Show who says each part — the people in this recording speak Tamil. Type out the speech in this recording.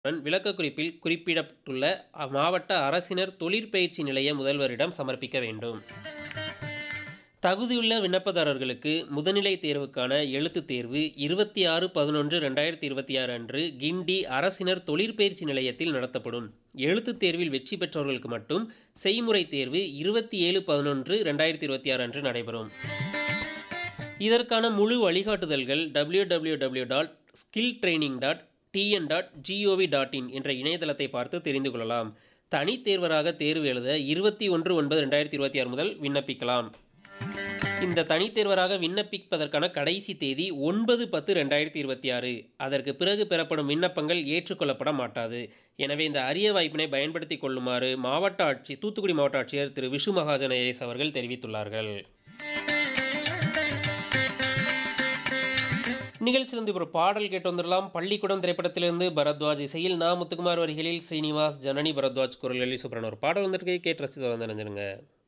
Speaker 1: விளக்கக்குறிப்பில் குறிப்பிடப்பட்டுள்ள மாவட்ட அரசினர் தொழிற்பயிற்சி நிலைய முதல்வரிடம் சமர்ப்பிக்க வேண்டும் தகுதியுள்ள விண்ணப்பதாரர்களுக்கு முதுநிலை தேர்வுக்கான எழுத்துத் தேர்வு இருபத்தி ஆறு பதினொன்று ரெண்டாயிரத்தி இருபத்தி ஆறு அன்று கிண்டி அரசினர் தொழிற்பயிற்சி நிலையத்தில் நடத்தப்படும் எழுத்துத் தேர்வில் வெற்றி பெற்றவர்களுக்கு மட்டும் செய்முறை தேர்வு இருபத்தி ஏழு பதினொன்று ரெண்டாயிரத்தி இருபத்தி ஆறு அன்று நடைபெறும் இதற்கான முழு வழிகாட்டுதல்கள் W W W dot skill training dot TN dot gov dot in என்ற இணையதளத்தை பார்த்து தெரிந்து கொள்ளலாம் தனித் தேர்வராக தேர்வு எழுத இருபத்தி ஒன்று ஒன்பது ரெண்டாயிரத்தி இருபத்தி ஆறு முதல் விண்ணப்பிக்கலாம் இந்த தனித் தேர்வராக விண்ணப்பிப்பதற்கான கடைசி தேதி ஒன்பது பத்து ரெண்டாயிரத்தி இருபத்தி ஆறு அதற்கு பிறகு பெறப்படும் விண்ணப்பங்கள் ஏற்றுக்கொள்ளப்பட மாட்டாது எனவே இந்த அரிய வாய்ப்பினை பயன்படுத்தி கொள்ளுமாறு மாவட்ட ஆட்சி தூத்துக்குடி மாவட்ட ஆட்சியர் திரு விஷு மகாஜன ஐஏஎஸ் அவர்கள் தெரிவித்துள்ளார்கள் நிகழ்ச்சியிலிருந்து ஒரு பாடல் கேட்டு வந்துடலாம் பள்ளிக்கூடம் திரைப்படத்திலிருந்து பரத்வாஜ் இசையில் நான் முத்துக்குமார் வரிகளில் ஸ்ரீனிவாஸ் ஜனனி பரத்வாஜ் குரல்களில் சூப்பரான ஒரு பாடல் வந்திருக்கு கேட்டு ரசித்து வந்து நினைஞ்சிருங்க